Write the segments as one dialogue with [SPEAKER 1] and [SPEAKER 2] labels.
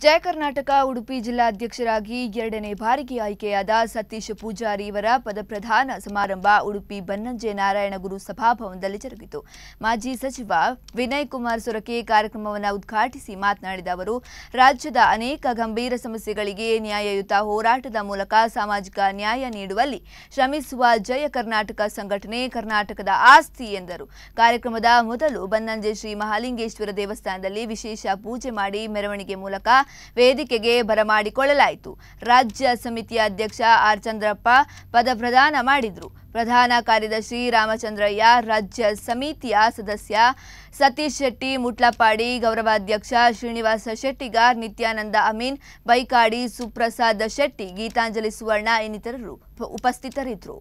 [SPEAKER 1] ಜಯ ಕರ್ನಾಟಕ ಉಡುಪಿ ಜಿಲ್ಲಾಧ್ಯಕ್ಷರಾಗಿ ಎರಡನೇ ಬಾರಿಗೆ ಆಯ್ಕೆಯಾದ ಸತೀಶ್ ಪೂಜಾರಿ ಇವರ ಪದಪ್ರದಾನ ಸಮಾರಂಭ ಉಡುಪಿ ಬನ್ನಂಜೆ ನಾರಾಯಣಗುರು ಸಭಾಭವನದಲ್ಲಿ ಜರುಗಿತು ಮಾಜಿ ಸಚಿವ ವಿನಯ್ ಕುಮಾರ್ ಸೊರಕೆ ಕಾರ್ಯಕ್ರಮವನ್ನು ಉದ್ಘಾಟಿಸಿ ಮಾತನಾಡಿದ ಅವರು ರಾಜ್ಯದ ಅನೇಕ ಗಂಭೀರ ಸಮಸ್ಯೆಗಳಿಗೆ ನ್ಯಾಯಯುತ ಹೋರಾಟದ ಮೂಲಕ ಸಾಮಾಜಿಕ ನ್ಯಾಯ ನೀಡುವಲ್ಲಿ ಶ್ರಮಿಸುವ ಜಯ ಕರ್ನಾಟಕ ಸಂಘಟನೆ ಕರ್ನಾಟಕದ ಆಸ್ತಿ ಎಂದರು ಕಾರ್ಯಕ್ರಮದ ಮೊದಲು ಬನ್ನಂಜೆ ಶ್ರೀ ಮಹಾಲಿಂಗೇಶ್ವರ ದೇವಸ್ಥಾನದಲ್ಲಿ ವಿಶೇಷ ಪೂಜೆ ಮಾಡಿ ಮೆರವಣಿಗೆ ಮೂಲಕ ವೇದಿಕೆಗೆ ಬರಮಾಡಿಕೊಳ್ಳಲಾಯಿತು ರಾಜ್ಯ ಸಮಿತಿಯ ಅಧ್ಯಕ್ಷ ಆರ್ ಚಂದ್ರಪ್ಪ ಪದಪ್ರದಾನ ಮಾಡಿದರು ಪ್ರಧಾನ ಕಾರ್ಯದರ್ಶಿ ರಾಮಚಂದ್ರಯ್ಯ ರಾಜ್ಯ ಸಮಿತಿಯ ಸದಸ್ಯ ಸತೀಶ್ ಶೆಟ್ಟಿ ಮುಟ್ಲಪಾಡಿ ಗೌರವಾಧ್ಯಕ್ಷ ಶ್ರೀನಿವಾಸ ಶೆಟ್ಟಿಗಾರ್ ನಿತ್ಯಾನಂದ ಅಮೀನ್ ಬೈಕಾಡಿ ಸುಪ್ರಸಾದ್ ಶೆಟ್ಟಿ ಗೀತಾಂಜಲಿ ಸುವರ್ಣ ಇನ್ನಿತರರು ಉಪ- ಉಪಸ್ಥಿತರಿದ್ದರು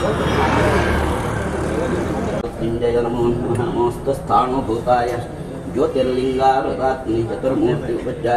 [SPEAKER 2] मृत्युञ्जय नमो नमः नमोऽस्तु स्थाणुभूताय ज्योतिर्लिङ्गारुदात्मनि चतुर्मूर्ति उपज्याय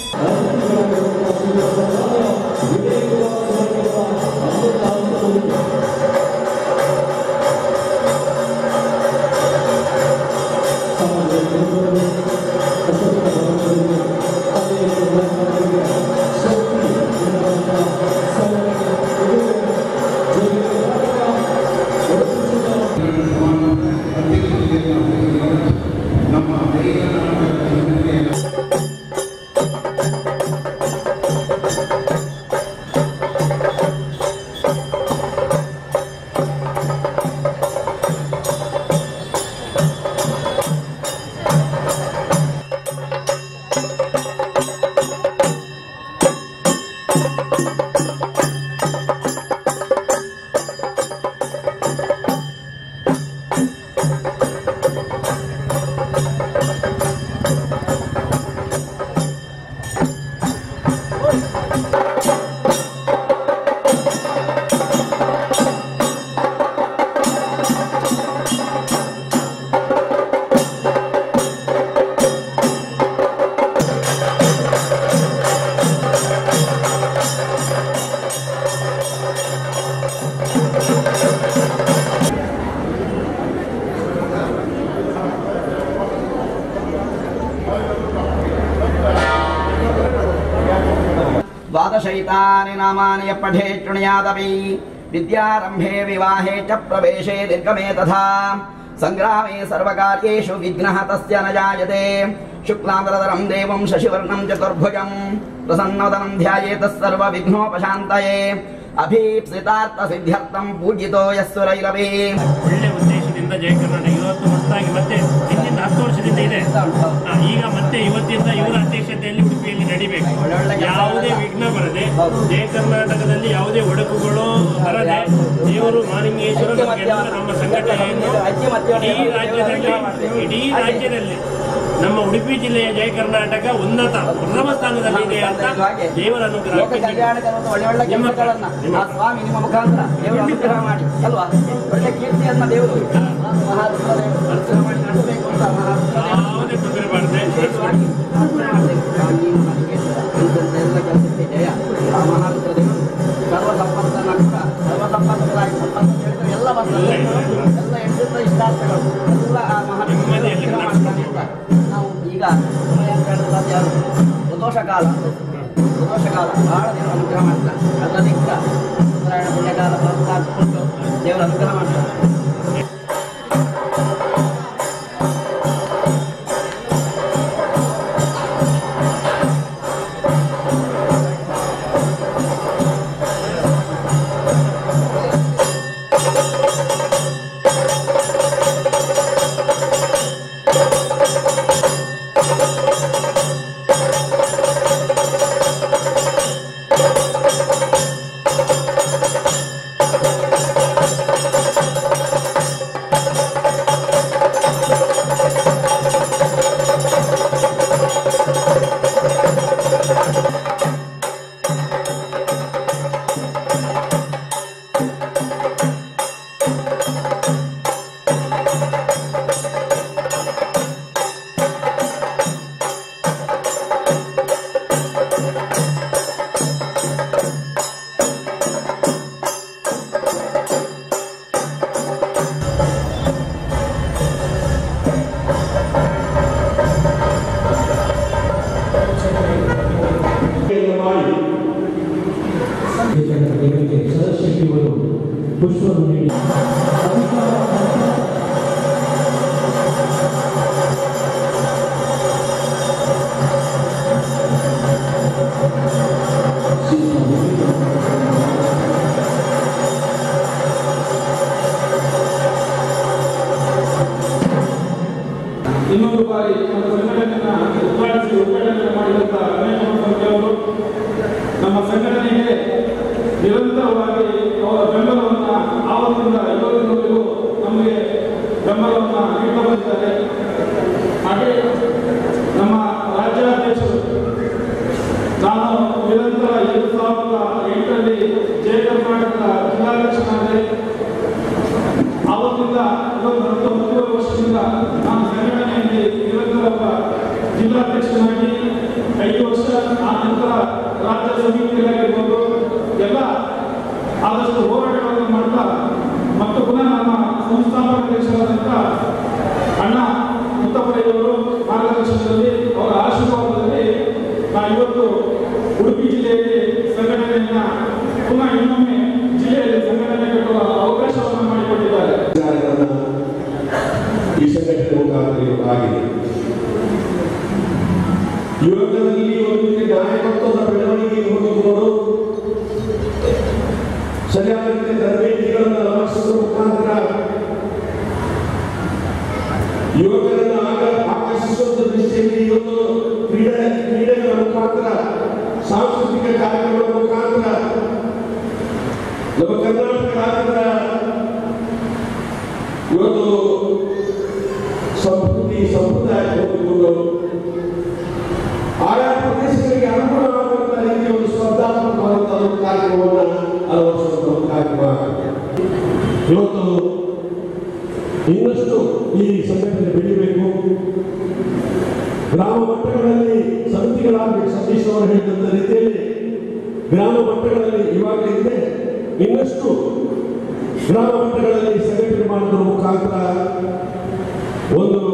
[SPEAKER 2] द्वादशैतानि नामानि यः पठेत् शृणुयादपि विद्यारम्भे विवाहे च प्रवेशे निर्गमे तथा सङ्ग्रामे सर्वकार्येषु विघ्नः तस्य न जायते शुक्लाम्बरधरम् देवम् शशिवर्णम् चतुर्भुजम् प्रसन्नवदनम् ध्यायेतः सर्वविघ्नोपशान्तये अभीप्सितार्थसिद्ध्यर्थम् पूजितो यः सुरैरवि
[SPEAKER 3] ಒಳ್ಳೆ ಉದ್ದೇಶದಿಂದ ಜಯ ಕರ್ನಾಟಕ ಇವತ್ತು ಹೊಸದಾಗಿ ಮತ್ತೆ ಹಿಂದಿನ ಹತ್ತು ವರ್ಷದಿಂದ ಇದೆ ಆ, ಈಗ ಮತ್ತೆ ಇವತ್ತಿಂದ ಇವರ ಅಧ್ಯಕ್ಷತೆಯಲ್ಲಿ ಉಡುಪಿಯಲ್ಲಿ ನಡಿಬೇಕು ಯಾವುದೇ ವಿಘ್ನ ಬರದೆ ಜಯ ಕರ್ನಾಟಕದಲ್ಲಿ ಯಾವುದೇ ಒಡಕುಗಳು ಬರದೆ ದೇವರು ಮಾಲಿಂಗೇಶ್ವರ ನಮಗೆಲ್ಲ ನಮ್ಮ ಸಂಘಟನೆಯನ್ನು ಇಡೀ ರಾಜ್ಯದಲ್ಲಿ ಇಡೀ ರಾಜ್ಯದಲ್ಲಿ ನಮ್ಮ ಉಡುಪಿ ಜಿಲ್ಲೆಯ ಜಯ ಕರ್ನಾಟಕ ಉನ್ನತ ಪ್ರಥಮ ಸ್ಥಾನದಲ್ಲಿದೆ ಅಂತ ದೇವರ ಅನುಗ್ರಹ
[SPEAKER 2] ಲೋಕ ಕಲ್ಯಾಣದ ಒಂದು ಒಳ್ಳೆ ಒಳ್ಳೆ ಕೆಲಸಗಳನ್ನ ಆ ಸ್ವಾಮಿ ನಿಮ್ಮ ಮುಖಾಂತರ ದೇವರು ಅನುಗ್ರಹ ಮಾಡಿ ಅಲ್ವಾ ಒಳ್ಳೆ ಕೀರ್ತಿಯನ್ನ ದೇವರು ಆ ಮಹಾತ್ಮ ದೇವರು ಅನುಗ್ರಹ ಮಾಡಿ ನಡೆಸಬೇಕು ಅಂತ ಮಹಾತ್ಮ ದೇವರು
[SPEAKER 3] ಯಾವುದೇ ತೊಂದರೆ ಬರದೆ
[SPEAKER 2] ವಿಶೇಷವಾಗಿ ಪ್ರಾರ್ಥನೆ ಮಾಡಬೇಕು. ಸ್ವಾಮಿ ಮಹಾಲಿಂಗೇಶ್ವರ, ಇಂಥದ್ದು ಎಲ್ಲ ಕೆಲಸಕ್ಕೆ ಜಯ ಆ ಮಹಾರುದ್ರ ದೇವರು ಸರ್ವ ಸಂಪತ್ತನ್ನ ಕೂಡ ಸರ್ವ ಸಂಪತ್ತರಾಗಿ ಸಂಪತ್ತು ಹೇಳಿದ್ರೆ ಎಲ್ಲ ಬರ್ತದೆ ಎಲ್ಲ ಎಂಟಿಂದ ಇಷ್ಟಾರ್ಥಗಳು ಎಲ್ಲ ಆ ಮಹಾಲಿಂಗೇಶ್ವರ ಅನುಗ್ರಹ ಮಾಡ್ತಾನೆ ಅಂತ ನಾವು ಈಗ ಸಮಯ ಅಂತ ಹೇಳಿದ್ರೆ ಅದು ಯಾವುದು ಪ್ರದೋಷ ಕಾಲ ಪ್ರದೋಷ ಕಾಲ ಬಹಳ ದೇವರು ಅನುಗ್ರಹ ಮಾಡ್ತಾರೆ ಅದರಲ್ಲಿ ಕೂಡ ಉತ್ತರಾಯಣ ಪುಣ್ಯಕಾಲ ಬರ್ತಾ ಅಂದ್ಕೊಂಡು ದೇವರು ಅನುಗ್ರಹ ಮಾಡ್ತಾರೆ
[SPEAKER 4] ಿ ನಮ್ಮ ಸಂಘಟನೆಗೆ ನಿರಂತರವಾಗಿ ಅವರ ಬೆಂಬಲವನ್ನು ಆವತ್ತಿಂದ ಇವತ್ತಿನವರೆಗೂ ನಮಗೆ ಬೆಂಬಲವನ್ನು ನೀಡ್ತಾ ಬಂದಿದ್ದಾರೆ ಹಾಗೆ ನಮ್ಮ ರಾಜ್ಯಾಧ್ಯಕ್ಷರು ನಾನು ನಿರಂತರ ಎರಡು ಸಾವಿರದ ಎಂಟರಲ್ಲಿ ಜಯ ಕರ್ನಾಟಕದ ಜಿಲ್ಲಾಧ್ಯಕ್ಷನಾದೆ ಆವತ್ತಿಂದ ಇವತ್ತು ಹತ್ತು ಹತ್ತುವರೆ ವರ್ಷದಿಂದ ನಾನು ಸಂಘಟನೆಯಲ್ಲಿ ನಿರಂತರ ಒಬ್ಬ ಜಿಲ್ಲಾಧ್ಯಕ್ಷನಾಗಿ ಐದು ವರ್ಷ ಆ ನಂತರ ರಾಜ್ಯ ಸಮಿತಿಯಲ್ಲಾಗಿರ್ಬೋದು ಎಲ್ಲ ಆದಷ್ಟು ಹೋರಾಟಗಳನ್ನು ಮಾಡ್ತಾ ಮತ್ತು ಪುನಃ ನಮ್ಮ ಸಂಸ್ಥಾಪಕ ಅಧ್ಯಕ್ಷರಾದಂಥ ಅಣ್ಣ ಮುತ್ತಪ್ಪಯ್ಯವರು ಮಾರ್ಗದರ್ಶನದಲ್ಲಿ ಅವರ ಆಶೀರ್ವಾದದಲ್ಲಿ ನಾ ಇವತ್ತು ಉಡುಪಿ ಜಿಲ್ಲೆಯಲ್ಲಿ ಸಂಘಟನೆಯನ್ನ ಪುನಃ ಇನ್ನೊಮ್ಮೆ ಜಿಲ್ಲೆಯಲ್ಲಿ ಸಂಘಟನೆ ಕಟ್ಟುವ ಅವಕಾಶವನ್ನು ಮಾಡಿಕೊಟ್ಟಿದ್ದಾರೆ
[SPEAKER 5] ವಿಚಾರಗಳನ್ನ ಈ ಸಂಘಟನೆ ಮುಖಾಂತರ ಆಗಿದೆ ಯುವಕರಲ್ಲಿ ಒಂದು ರೀತಿ ನಾಯಕತ್ವದ ಬೆಳವಣಿಗೆ ಹೋಗುವುದು ಸರಿಯಾದ ರೀತಿಯ ತರಬೇತಿಗಳನ್ನು ಅಳವಡಿಸುವ ಮುಖಾಂತರ ಯುವಕರನ್ನು ಆಗ ಆಕರ್ಷಿಸುವ ದೃಷ್ಟಿಯಲ್ಲಿ ಇವತ್ತು ಕ್ರೀಡೆ ಕ್ರೀಡೆಗಳ ಮುಖಾಂತರ ಸಾಂಸ್ಕೃತಿಕ ಕಾರ್ಯಕ್ರಮಗಳ ಮುಖಾಂತರ ನಮ್ಮ ಕರ್ನಾಟಕ ರಾಜ್ಯದ ಇವತ್ತು ಸಂಸ್ಕೃತಿ ಸಂಪ್ರದಾಯ ಹೋಗಿಕೊಂಡು ಆಯಾ ಪ್ರದೇಶಗಳಿಗೆ ಅನುಗುಣವಾದಂತಹ ರೀತಿಯ ಒಂದು ಸ್ಪರ್ಧಾತ್ಮಕವಾದಂತಹ ಒಂದು ಕಾರ್ಯಕ್ರಮವನ್ನು ಅಳವಡಿಸುವಂತಹ ಒಂದು ಕಾರ್ಯಕ್ರಮ ಇವತ್ತು ಇನ್ನಷ್ಟು ಈ ಸಂಘಟನೆ ಬೆಳಿಬೇಕು ಗ್ರಾಮ ಮಟ್ಟಗಳಲ್ಲಿ ಸಮಿತಿಗಳಾಗಿ ಸತೀಶ್ ಅವರು ಹೇಳಿದಂತ ರೀತಿಯಲ್ಲಿ ಗ್ರಾಮ ಮಟ್ಟಗಳಲ್ಲಿ ಇವಾಗ ಇದೆ ಇನ್ನಷ್ಟು ಗ್ರಾಮ ಮಟ್ಟಗಳಲ್ಲಿ ಸಂಘಟನೆ ಮಾಡುವುದರ ಮುಖಾಂತರ ಒಂದು